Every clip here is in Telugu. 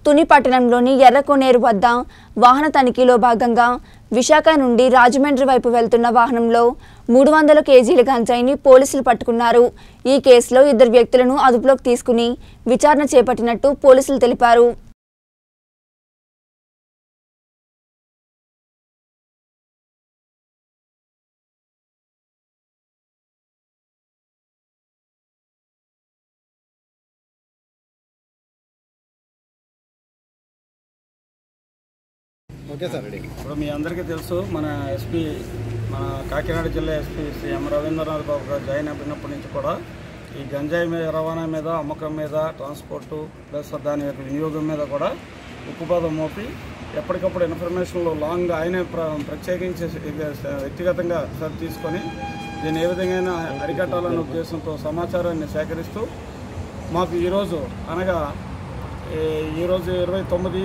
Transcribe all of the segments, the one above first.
తుని పట్టణంలోని ఎర్రకోనేరు వద్ద వాహన తనిఖీలో భాగంగా విశాఖ నుండి రాజమండ్రి వైపు వెళ్తున్న వాహనంలో మూడు వందల కేజీల గంజాయిని పోలీసులు పట్టుకున్నారు ఈ కేసులో ఇద్దరు వ్యక్తులను అదుపులోకి తీసుకుని విచారణ చేపట్టినట్టు పోలీసులు తెలిపారు ఓకే సార్ ఇప్పుడు మీ అందరికీ తెలుసు మన ఎస్పీ మన కాకినాడ జిల్లా ఎస్పీ శ్రీ ఎం రవీంద్రనాథ్ బాబు గారు జాయిన్ అయినప్పటి నుంచి కూడా ఈ గంజాయి మీద రవాణా మీద అమ్మకం మీద ట్రాన్స్పోర్టు ప్లస్ దాని యొక్క వినియోగం మీద కూడా ఉక్కుపాదం మోపి ఎప్పటికప్పుడు ఇన్ఫర్మేషన్లు లాంగ్ ఆయనే ప్ర ప్రత్యేకించి వ్యక్తిగతంగా శ్రద్ధ తీసుకొని దీన్ని ఏ విధంగా అరికట్టాలనే ఉద్దేశంతో సమాచారాన్ని సేకరిస్తూ మాకు ఈరోజు అనగా ఈ- ఈరోజు ఇరవై తొమ్మిది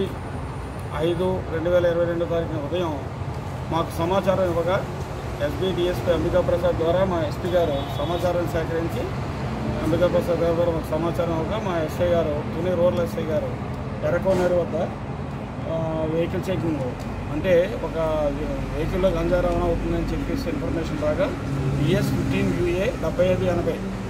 ఐదు రెండు వేల ఇరవై రెండు తారీఖున ఉదయం మాకు సమాచారం ఇవ్వగా ఎస్బీ డిఎస్పీ అంబికా ప్రసాద్ ద్వారా మా ఎస్పీ గారు సమాచారం సేకరించి అంబికా ప్రసాద్ గారు ద్వారా మాకు సమాచారం ఇవ్వగా మా ఎస్ఐ గారు తుని రూరల్ ఎస్ఐ గారు ఎర్రకోనేరు వద్ద ఆ, వెహికల్ చెకింగ్ అంటే ఒక వెహికల్లో గంజా రవాణా అవుతుందని చెప్పేసి ఇన్ఫర్మేషన్ రాగా ఈఎస్ ఫిఫ్టీన్ యూఏ డెబ్బై ఐదు ఎనభై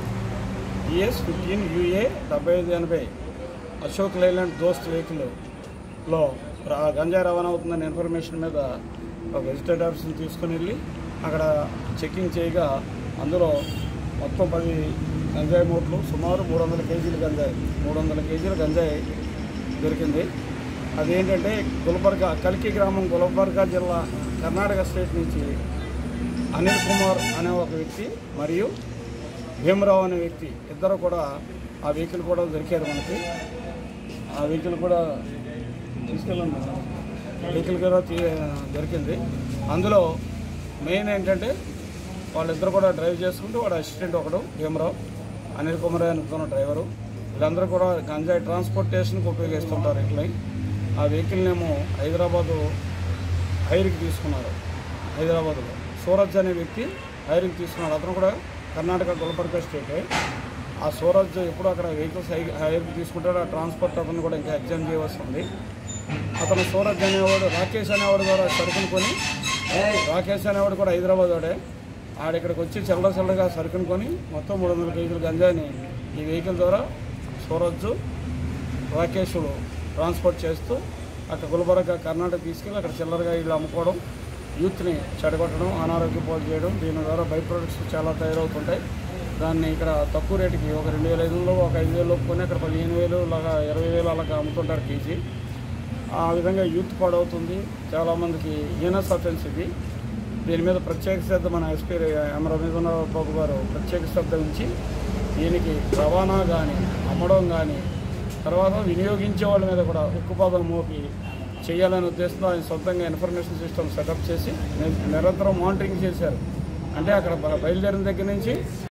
ఈఎస్ ఫిఫ్టీన్ యూఏ డెబ్బై ఐదు ఎనభై అశోక్ లైలాండ్ దోస్త్ వెహికల్లో రా- గంజా రవాణా అవుతుందనే ఇన్ఫర్మేషన్ మీద ఒక వెజిటేట్ ఆఫీస్ని తీసుకుని వెళ్ళి అక్కడ చెకింగ్ చేయగా అందులో మొత్తం పది గంజాయి మూటలు సుమారు మూడు వందల కేజీలు గంజాయి మూడు వందల కేజీల గంజాయి దొరికింది అదేంటంటే గుల్బర్గా కల్కి గ్రామం గుల్బర్గా జిల్లా కర్ణాటక స్టేట్ నుంచి అనిల్ కుమార్ అనే ఒక వ్యక్తి మరియు భీమరావు అనే వ్యక్తి ఇద్దరు కూడా ఆ వెహికల్ కూడా దొరికారు మనకి ఆ వెహికల్ కూడా తీసుకెళ్ళండి వెహికల్ కూడా తీ- దొరికింది అందులో మెయిన్ ఏంటంటే వాళ్ళిద్దరు కూడా డ్రైవ్ చేసుకుంటూ వాడు అసిస్టెంట్ ఒకడు భీమరావు అనిల్ కుమార్ అని ఒక డ్రైవరు వీళ్ళందరూ కూడా గంజాయి ట్రాన్స్పోర్టేషన్కి ఉపయోగిస్తుంటారు ఇట్లా ఆ వెహికల్నేమో హైదరాబాదు హైర్కి తీసుకున్నారు హైదరాబాద్లో సూరజ్ అనే వ్యక్తి హైర్కి తీసుకున్నాడు అతను కూడా కర్ణాటక గుల్బర్గా స్టేటే ఆ సూరజ్ ఎప్పుడు అక్కడ వెహికల్స్ హై హైర్కి తీసుకుంటాడు ఆ ట్రాన్స్పోర్ట్ అతను కూడా ఇంకా ఎగ్జామ్ చేయవలసి ఉంది అతను సూరజ్ అనేవాడు రాకేష్ అనేవాడు ద్వారా సరుకుని కొని రాకేష్ అనేవాడు కూడా హైదరాబాద్ వాడే ఆడిక్కడికి వచ్చి చల్లర చల్లగా సరుకుని కొని మొత్తం మూడు వందల కేజీల గంజాని ఈ వెహికల్ ద్వారా సూరజ్ రాకేషులు ట్రాన్స్పోర్ట్ చేస్తూ అక్కడ గుల్బర్గా కర్ణాటక తీసుకెళ్ళి అక్కడ చిల్లరగా వీళ్ళు అమ్ముకోవడం యూత్ని చెడగొట్టడం అనారోగ్య పాలు చేయడం దీని ద్వారా బై ప్రొడక్ట్స్ చాలా తయారవుతుంటాయి దాన్ని ఇక్కడ తక్కువ రేటుకి ఒక రెండు వేల ఐదులో ఒక ఐదు వేలు కొని అక్కడ పదిహేను వేలు అలాగా ఇరవై వేలు అలాగా అమ్ముతుంటారు కేజీ ఆ విధంగా యూత్ పాడవుతుంది చాలామందికి హీనస్ అఫెన్స్ ఇది దీని మీద ప్రత్యేక శ్రద్ధ మన ఎస్పీ ఎం రవీంద్రనాథ్ బాబు గారు ప్రత్యేక శ్రద్ధ ఉంచి దీనికి రవాణా కానీ అమ్మడం కానీ తర్వాత వినియోగించే వాళ్ళ మీద కూడా ఉక్కుపాదం మోపి చేయాలనే ఉద్దేశంతో ఆయన సొంతంగా ఇన్ఫర్మేషన్ సిస్టమ్ సెటప్ చేసి ని- నిరంతరం మానిటరింగ్ చేశారు అంటే అక్కడ బ- బయలుదేరిన దగ్గర నుంచి